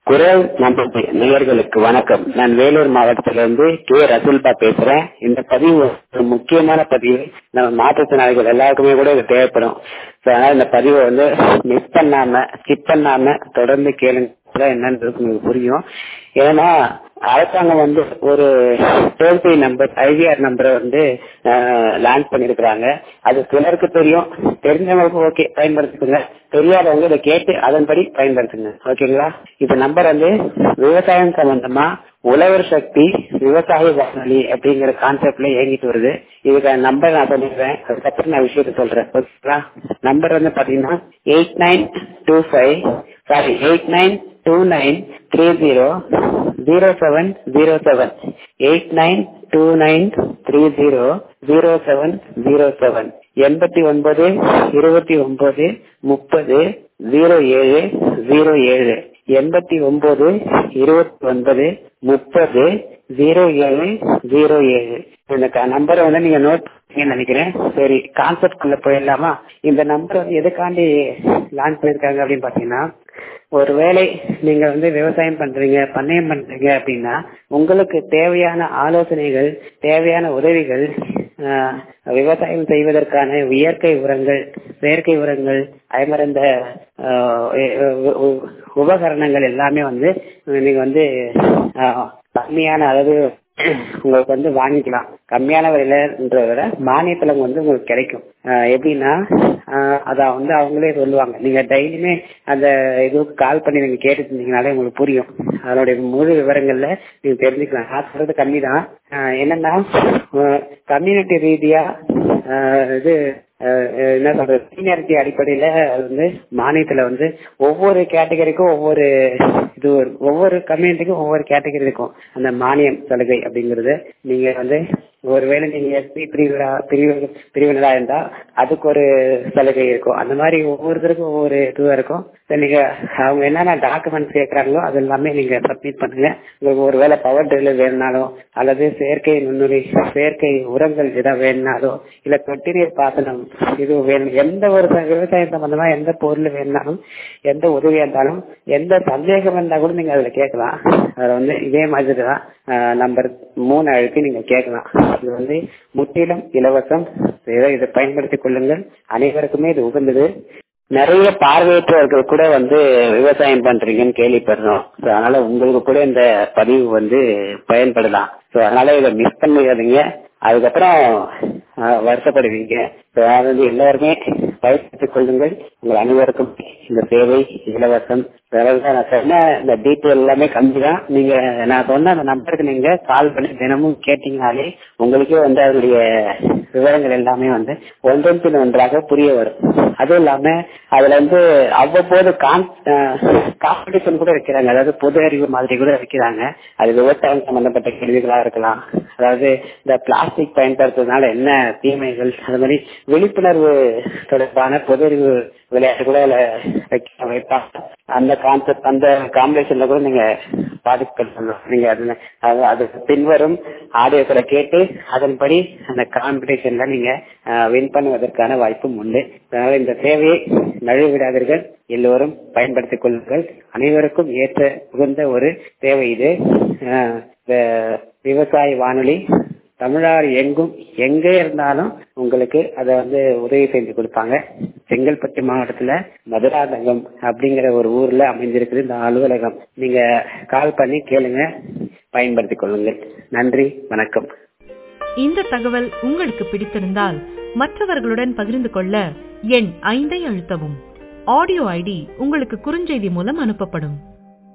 குரல் நம்பிக்கை நேயர்களுக்கு வணக்கம் நான் வேலூர் மாவட்டத்திலிருந்து கே ரசூல்பா பேசுறேன் இந்த பதிவு ஒரு முக்கியமான பதிவு நம்ம மாற்றுத்திறனாளிகள் எல்லாருக்குமே கூட இது தேவைப்படும் So, அதனால இந்த பதிவை வந்து மிஸ் பண்ணாம ஸ்கிப் பண்ணாம தொடர்ந்து கேளுங்க அப்பதான் என்னன்றது உங்களுக்கு புரியும் ஏன்னா அரசாங்கம் வந்து ஒரு டோல் ஃப்ரீ நம்பர் ஐவிஆர் நம்பரை வந்து லான்ச் பண்ணிருக்கிறாங்க அது சிலருக்கு தெரியும் தெரிஞ்சவங்களுக்கு ஓகே பயன்படுத்திக்கோங்க தெரியாதவங்க இதை கேட்டு அதன்படி பயன்படுத்துங்க ஓகேங்களா இந்த நம்பர் வந்து விவசாயம் சம்பந்தமா உழவர் சக்தி விவசாய வானொலி அப்படிங்கிற கான்செப்ட்ல இயங்கிட்டு வருது இதுக்கான நம்பர் நான் சொல்லிடுறேன் அதுக்கப்புறம் நான் விஷயத்த சொல்றேன் ஓகேங்களா நம்பர் வந்து பாத்தீங்கன்னா eight nine two five sorry eight nine two nine three zero zero seven zero seven eight nine two nine three zero zero seven zero seven எண்பத்தி ஒன்பது இருபத்தி ஒன்பது முப்பது ஜீரோ ஏழு ஜீரோ ஏழு எண்பத்தி ஒன்பது இருபத்தி ஒன்பது முப்பது ஜீரோ ஏழு ஜீரோ ஏழு இந்த நம்பரை வந்து நீங்க நோட் பண்ணீங்கன்னு நினைக்கிறேன் சரி கான்செப்ட் குள்ள போயிடலாமா இந்த நம்பர் வந்து எதுக்காண்டி லான்ச் பண்ணிருக்காங்க அப்படின்னு பாத்தீங்கன்னா ஒருவேளை நீங்க வந்து விவசாயம் பண்றீங்க பண்ணையம் பண்றீங்க அப்படின்னா உங்களுக்கு தேவையான ஆலோசனைகள் தேவையான உதவிகள் விவசாயம் செய்வதற்கான இயற்கை உரங்கள் செயற்கை உரங்கள் அதே மாதிரி இந்த உபகரணங்கள் எல்லாமே வந்து நீங்க வந்து கம்மியான அதாவது உங்களுக்கு வந்து வாங்கிக்கலாம் கம்மியான விலையிலன்றத விட மானியத்துல வந்து உங்களுக்கு கிடைக்கும் எப்படின்னா அத வந்து அவங்களே சொல்லுவாங்க நீங்க டெய்லியுமே அந்த இதுக்கு கால் பண்ணி நீங்க கேட்டுட்டு இருந்தீங்கனாலே உங்களுக்கு புரியும் அதனுடைய முழு விவரங்கள்ல நீங்க தெரிஞ்சுக்கலாம் நான் சொல்றது கம்மி தான் என்னன்னா கம்யூனிட்டி ரீதியா இது என்ன சொல்றது சீனியாரிட்டி அடிப்படையில அது வந்து மானியத்துல வந்து ஒவ்வொரு கேட்டகரிக்கும் ஒவ்வொரு இது ஒவ்வொரு கம்யூனிட்டிக்கும் ஒவ்வொரு கேட்டகரி இருக்கும் அந்த மானியம் சலுகை அப்படிங்கறது நீங்க வந்து ஒருவேளை நீங்க எஸ்பி பிரிவினா பிரிவு பிரிவினரா இருந்தா அதுக்கு ஒரு சலுகை இருக்கும் அந்த மாதிரி ஒவ்வொருத்தருக்கும் ஒவ்வொரு இதுவா இருக்கும் நீங்க அவங்க என்னென்ன டாக்குமெண்ட்ஸ் கேட்கறாங்களோ அது எல்லாமே நீங்க சப்மிட் பண்ணுங்க உங்களுக்கு ஒருவேளை பவர் ட்ரில்லர் வேணுனாலும் அல்லது செயற்கை நுண்ணுரி செயற்கை உரங்கள் ஏதாவது வேணுனாலோ இல்ல தொட்டி நீர் பாசனம் இது வேணும் எந்த ஒரு விவசாயம் சம்பந்தமா எந்த பொருள் வேணுனாலும் எந்த உதவியா இருந்தாலும் எந்த சந்தேகம் இருந்தா கூட நீங்க அதுல கேட்கலாம் அதுல வந்து இதே மாதிரி தான் நம்பர் மூணு அழுத்தி நீங்க கேட்கலாம் இது வந்து முற்றிலும் இலவசம் இதை பயன்படுத்திக் கொள்ளுங்கள் அனைவருக்குமே இது உகந்தது நிறைய பார்வையற்றவர்கள் கூட வந்து விவசாயம் பண்றீங்கன்னு கேள்விப்படுறோம் அதனால உங்களுக்கு கூட இந்த பதிவு வந்து பயன்படலாம் ஸோ அதனால இதை மிஸ் பண்ணிடாதீங்க அதுக்கப்புறம் வருத்தப்படுவீங்க அதாவது எல்லாருமே பயன்படுத்திக் கொள்ளுங்கள் உங்கள் அனைவருக்கும் இந்த சேவை இலவசம் நான் சொன்ன இந்த டீட்டெயில் எல்லாமே கம்மி தான் நீங்க நான் சொன்ன அந்த நம்பருக்கு நீங்க கால் பண்ணி தினமும் கேட்டீங்கனாலே உங்களுக்கே வந்து அதனுடைய விவரங்கள் எல்லாமே வந்து ஒன்றன் பின் ஒன்றாக புரிய வரும் அதுவும் இல்லாம அதுல வந்து அவ்வப்போது காம்படிஷன் கூட வைக்கிறாங்க அதாவது பொது அறிவு மாதிரி கூட வைக்கிறாங்க அது விவசாயம் சம்பந்தப்பட்ட கேள்விகளா இருக்கலாம் அதாவது இந்த பிளாஸ்டிக் பயன்படுத்துறதுனால என்ன தீமைகள் அது மாதிரி விழிப்புணர்வு தொடர்பான பொது அறிவு விளையாட்டு கூட வைப்பாங்க அந்த கான்செப்ட் அந்த காம்படிஷன்ல கூட நீங்க பார்ட்டிசிபேட் பண்ணலாம் நீங்க அதுல அது பின்வரும் ஆடியோக்களை கேட்டு அதன்படி அந்த காம்படிஷன்ல நீங்க வின் பண்ணுவதற்கான வாய்ப்பும் உண்டு அதனால இந்த சேவையை நழுவிடாதீர்கள் எல்லோரும் பயன்படுத்திக் கொள்ளுங்கள் அனைவருக்கும் ஏற்ற உகந்த ஒரு தேவை இது விவசாய வானொலி தமிழ்நாடு எங்கும் எங்கே இருந்தாலும் உங்களுக்கு அதை வந்து உதவி செஞ்சு கொடுப்பாங்க செங்கல்பட்டு மாவட்டத்துல மதுராந்தகம் அப்படிங்கிற ஒரு ஊர்ல அமைஞ்சிருக்குது இந்த அலுவலகம் நீங்க கால் பண்ணி கேளுங்க பயன்படுத்திக் கொள்ளுங்கள் நன்றி வணக்கம் இந்த தகவல் உங்களுக்கு பிடித்திருந்தால் மற்றவர்களுடன் பகிர்ந்து கொள்ள எண் ஐந்தை அழுத்தவும் ஆடியோ ஐடி உங்களுக்கு குறுஞ்செய்தி மூலம் அனுப்பப்படும்